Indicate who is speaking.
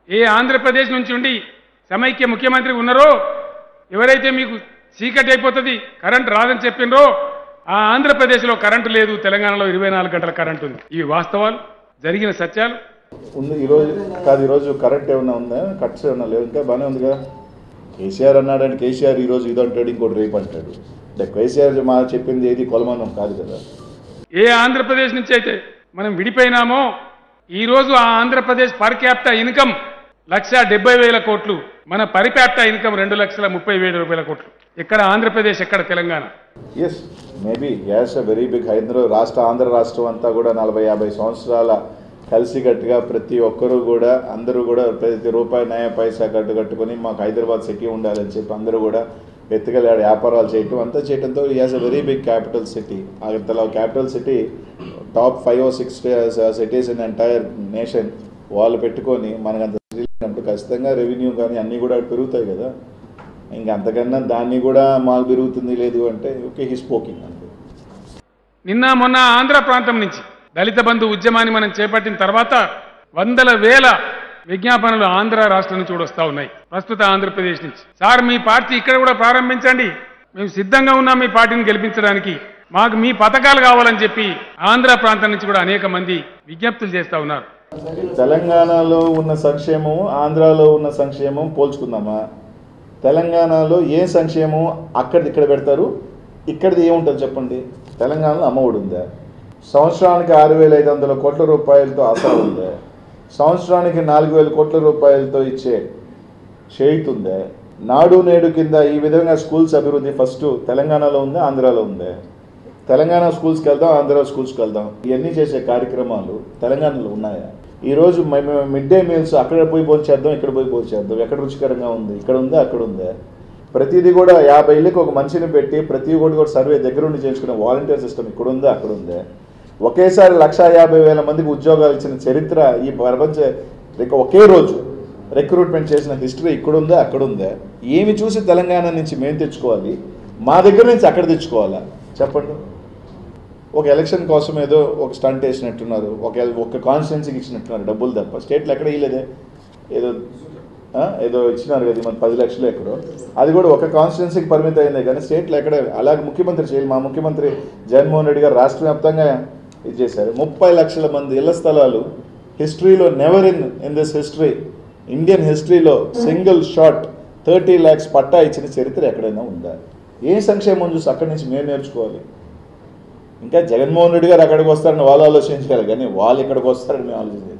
Speaker 1: ఏ ఆంధ్రప్రదేశ్ నుంచి ఉండి సమైక్య ముఖ్యమంత్రి ఉన్నారో ఎవరైతే మీకు చీకటి అయిపోతుంది కరెంట్ రాదని చెప్పినరో ఆ ఆంధ్రప్రదేశ్లో కరెంటు లేదు తెలంగాణలో ఇరవై నాలుగు గంటల కరెంటు ఉంది ఇవి వాస్తవాలు జరిగిన సత్యాలు
Speaker 2: ఉంది ఈరోజు కాదు ఈరోజు కరెంట్ ఏమన్నా ఉందా కట్స్ ఏమన్నా లేవు ఇంకా బాగానే ఉంది కదా కేసీఆర్ అన్నాడని కేసీఆర్ ఈరోజు ఇది అంటాడు ఇంకోటి రేపు అంటాడు అంటే కేసీఆర్ మా చెప్పింది ఏది కొలమానం కాదు కదా
Speaker 1: ఏ ఆంధ్రప్రదేశ్ నుంచి అయితే మనం విడిపోయినామో ఈరోజు ఆ Andhra Pradesh per capita income lakh డెబ్బై వేల కోట్లు మన పర్ క్యాపిటా ఇన్కమ్ రెండు లక్షల ముప్పై వేల రూపాయల కోట్లు ఎక్కడ ఆంధ్రప్రదేశ్ ఎక్కడ Telangana
Speaker 2: yes maybe as a very big Hyderabad రాష్ట్ర ఆంధ్ర రాష్ట్రం అంతా కూడా నలభై యాభై సంవత్సరాల కలిసికట్టుగా ప్రతి ఒక్కరూ కూడా అందరూ కూడా ప్రతి రూపాయి నయ పైసా కట్టు కట్టుకొని మాకు హైదరాబాద్ సిటీ ఉండాలని చెప్పి అందరూ కూడా వెతుకలాడి వ్యాపారాలు చేయటం అంతా చేయడంతో as a very big capital city అంతలో capital city top five or six cities in entire nation వాళ్ళు పెట్టుకొని మనకు అంత అంటే ఖచ్చితంగా రెవెన్యూ కానీ అన్నీ కూడా పెరుగుతాయి కదా ఇంకా అంతకన్నా దాన్ని కూడా మాకు పెరుగుతుంది లేదు అంటే ఓకే హీ స్పోకింగ్ అంతే
Speaker 1: నిన్న మొన్న ఆంధ్ర ప్రాంతం నుంచి దళిత బంధు ఉద్యమాన్ని మనం చేపట్టిన తర్వాత వందల వేల విజ్ఞాపనలు ఆంధ్ర రాష్ట్రం నుంచి కూడా వస్తూ ఉన్నాయి ప్రస్తుత ఆంధ్రప్రదేశ్ నుంచి సార్ మీ పార్టీ ఇక్కడ కూడా ప్రారంభించండి మేము సిద్ధంగా ఉన్నాం మీ పార్టీని గెలిపించడానికి మాకు మీ పథకాలు కావాలని చెప్పి ఆంధ్ర ప్రాంతం నుంచి కూడా అనేక మంది విజ్ఞప్తులు చేస్తూ ఉన్నారు
Speaker 2: తెలంగాణలో ఉన్న సంక్షేమం ఆంధ్రాలో ఉన్న సంక్షేమం పోల్చుకుందామా తెలంగాణలో ఏ సంక్షేమం అక్కడిది ఇక్కడ పెడతారు ఇక్కడిది ఏముంటుంది చెప్పండి తెలంగాణలో అమ్మఒడి ఉందా సంవత్సరానికి ఆరు వేల ఐదు వందల కోట్ల రూపాయలతో ఆసరా ఉందా సంవత్సరానికి నాలుగు వేల కోట్ల రూపాయలతో ఇచ్చే చేయుతుందా నాడు నేడు కింద ఈ విధంగా స్కూల్స్ అభివృద్ధి ఫస్ట్ తెలంగాణలో ఉందా ఆంధ్రాలో ఉందా తెలంగాణ స్కూల్స్కి వెళ్దాం ఆంధ్ర స్కూల్స్కి వెళ్దాం ఇవన్నీ చేసే కార్యక్రమాలు తెలంగాణలో ఉన్నాయా ఈరోజు మేము మిడ్ డే మీల్స్ అక్కడ పోయి భోంచేద్దాం ఇక్కడ పోయి భోంచేద్దాం ఎక్కడ రుచికరంగా ఉంది ఇక్కడ ఉందా అక్కడ ఉందా ప్రతిదీ కూడా యాభై ఇళ్ళకి ఒక మనిషిని పెట్టి ప్రతి ఒక్కటి కూడా సర్వే దగ్గరుండి చేయించుకునే వాలంటీర్ సిస్టమ్ ఇక్కడ ఉందా అక్కడ ఉందా ఒకేసారి లక్ష యాభై వేల మందికి ఉద్యోగాలు ఇచ్చిన చరిత్ర ఈ ప్రపంచ ఇక ఒకే రోజు రిక్రూట్మెంట్ చేసిన హిస్టరీ ఇక్కడ ఉందా అక్కడ ఉందా ఏమి చూసి తెలంగాణ నుంచి మేము తెచ్చుకోవాలి మా దగ్గర నుంచి అక్కడ తెచ్చుకోవాలా చెప్పండి ఒక ఎలక్షన్ కోసం ఏదో ఒక స్టంట్ వేసినట్టున్నారు ఒక ఒక కాన్స్టిట్యున్సీకి ఇచ్చినట్టున్నారు డబ్బులు తప్ప స్టేట్లో ఎక్కడ ఇవ్వలేదే ఏదో ఆ, ఏదో ఇచ్చినారు కదా మన పది లక్షలు ఎక్కడో అది కూడా ఒక కాన్స్టిట్యున్సీకి పరిమితం అయిందే కానీ స్టేట్లో ఎక్కడ అలాగే ముఖ్యమంత్రి చేయాలి మా ముఖ్యమంత్రి జగన్మోహన్ రెడ్డి గారు రాష్ట్ర వ్యాప్తంగా ఇది చేశారు ముప్పై లక్షల మంది ఇళ్ల స్థలాలు హిస్టరీలో never in in this history Indian హిస్టరీలో సింగిల్ షాట్ థర్టీ ల్యాక్స్ పట్టా ఇచ్చిన చరిత్ర ఎక్కడైనా ఉందా ఏ సంక్షేమం చూసి అక్కడి నుంచి మేము నేర్చుకోవాలి ఇంకా జగన్మోహన్ రెడ్డి గారు అక్కడికి వస్తారని వాళ్ళు ఆలోచించాలి కానీ వాళ్ళు ఇక్కడికి వస్తారని మేము ఆలోచించాలి